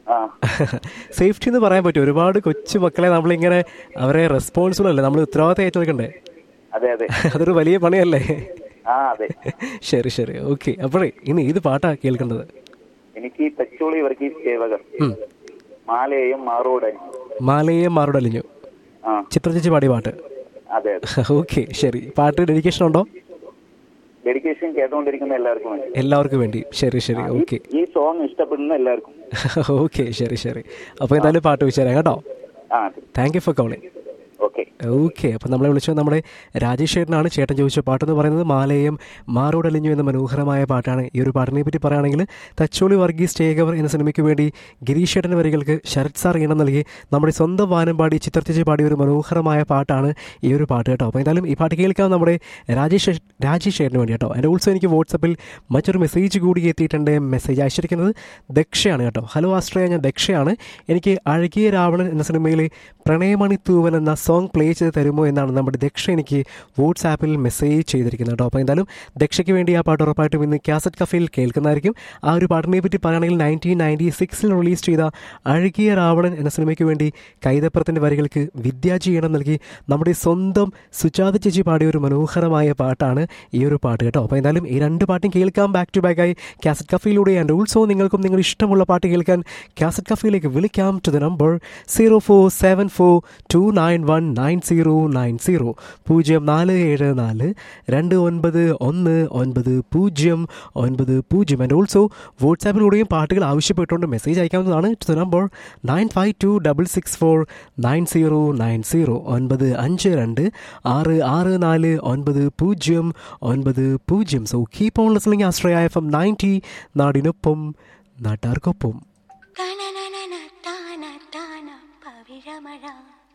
ആ സേഫ്റ്റി എന്ന് പറയാൻ പറ്റും ഒരുപാട് കൊച്ചു മക്കളെ നമ്മളിങ്ങനെ അവരെ റെസ്പോൺസിബിൾ അല്ലേ നമ്മൾ ഉത്തരവാദിത്തം ഏറ്റെടുക്കണ്ടേ അതെ അതെ അതൊരു വലിയ പണിയല്ലേ ആ അതെ ശരി ശരി ഓക്കെ അപ്പോഴേ ഇനി ഇത് പാട്ടാ കേൾക്കേണ്ടത് എനിക്ക് തച്ചോളി വർഗീസ് സേവകർ ഉം. മാലയെയും മാറോടൻ മാലയെ മാറുടലിഞ്ഞു ആ ചിത്രചേച്ചി പാടിയ പാട്ട് അതെ അതെ ഓക്കെ ശരി പാട്ട് ഡെഡിക്കേഷൻ ഉണ്ടോ ഡെഡിക്കേഷൻ കേട്ടുകൊണ്ടിരിക്കുന്ന എല്ലാവർക്കും വേണ്ടി എല്ലാവർക്കും വേണ്ടി ശരി ശരി ഈ- ഓക്കെ ഈ സോങ് ഇഷ്ടപ്പെടുന്ന എല്ലാവർക്കും ഓക്കെ ശരി ശരി അപ്പോൾ എന്തായാലും പാട്ട് വെച്ചു തരാം കേട്ടോ ആ thank you for calling okay okay അപ്പം നമ്മളെ വിളിച്ചത് നമ്മുടെ രാജേഷ് ചേട്ടനാണ് ചേട്ടൻ ചോദിച്ച പാട്ടെന്ന് പറയുന്നത് മാലയം മാറോടലിഞ്ഞു എന്ന മനോഹരമായ പാട്ടാണ് ഈ ഒരു പാട്ടിനെ പറ്റി പറയുകയാണെങ്കിൽ തച്ചോളി വർഗീസ് ടേകവർ എന്ന സിനിമയ്ക്ക് വേണ്ടി ഗിരീഷ് ചേട്ടൻ്റെ വരികൾക്ക് ശരത് സാർ ഈണം നൽകി നമ്മുടെ സ്വന്തം വാനം പാടി ചിത്രത്തിച്ച് പാടിയ ഒരു മനോഹരമായ പാട്ടാണ് ഈ ഒരു പാട്ട് കേട്ടോ അപ്പോൾ എന്തായാലും ഈ പാട്ട് കേൾക്കാൻ നമ്മുടെ രാജേഷ് രാജേഷ് ചേട്ടന് വേണ്ടി കേട്ടോ എൻ്റെ ഓൾസോ എനിക്ക് വാട്സപ്പിൽ മറ്റൊരു മെസ്സേജ് കൂടി എത്തിയിട്ടുണ്ട് മെസ്സേജ് അയച്ചിരിക്കുന്നത് ദക്ഷയാണ് കേട്ടോ ഹലോ ആശ്രയ ഞാൻ ദക്ഷയാണ് എനിക്ക് അഴകിയ രാവണൻ എന്ന സിനിമയിലെ പ്രണയമണി തൂവൻ എന്ന സോങ് പ്ലേ ചെയ്ത് തരുമോ എന്നാണ് നമ്മുടെ ദക്ഷ എനിക്ക് വാട്സാപ്പിൽ മെസ്സേജ് ചെയ്തിരിക്കുന്നത് കേട്ടോ അപ്പോൾ എന്തായാലും ദക്ഷയ്ക്ക് വേണ്ടി ആ പാട്ട് ഉറപ്പായിട്ടും ഇന്ന് കാസറ്റ് കഫയിൽ കേൾക്കുന്നതായിരിക്കും ആ ഒരു പാട്ടിനെ പറ്റി പറയുകയാണെങ്കിൽ നയൻറ്റീൻ നയൻറ്റി സിക്സിൽ റിലീസ് ചെയ്ത അഴകിയ രാവണൻ എന്ന സിനിമയ്ക്ക് വേണ്ടി കൈതപ്പുറത്തിൻ്റെ വരികൾക്ക് വിദ്യാജി ഈണം നൽകി നമ്മുടെ സ്വന്തം സുജാത ചേച്ചി പാടിയ ഒരു മനോഹരമായ പാട്ടാണ് ഈ ഒരു പാട്ട് കേട്ടോ അപ്പോൾ എന്തായാലും ഈ രണ്ട് പാട്ടും കേൾക്കാം ബാക്ക് ടു ബാക്ക് ആയി കാസറ്റ് കഫയിലൂടെ ആൻഡ് ഓൾസോ നിങ്ങൾക്കും നിങ്ങൾ ഇഷ്ടമുള്ള പാട്ട് കേൾക്കാൻ കാസറ്റ് കഫയിലേക്ക് വിളിക്കാം to the number zero four seven four two nine one nine zero nine zero പൂജ്യം നാല് ഏഴ് നാല് രണ്ട് ഒൻപത് ഒന്ന് ഒൻപത് പൂജ്യം ഒൻപത് പൂജ്യം ആൻഡ് ഓൾസോ വാട്സാപ്പിലൂടെയും പാട്ടുകൾ ആവശ്യപ്പെട്ടുകൊണ്ട് മെസ്സേജ് അയക്കാവുന്നതാണ് to the number nine five two double six four nine zero nine zero ഒൻപത് അഞ്ച് രണ്ട് ആറ് ആറ് നാല് ഒൻപത് പൂജ്യം ഒൻപത് പൂജ്യം so keep on listening Ashraya F M ninety നാടിനൊപ്പം നാട്ടാർക്കൊപ്പം തനനനന താന താന പവിഴമഴ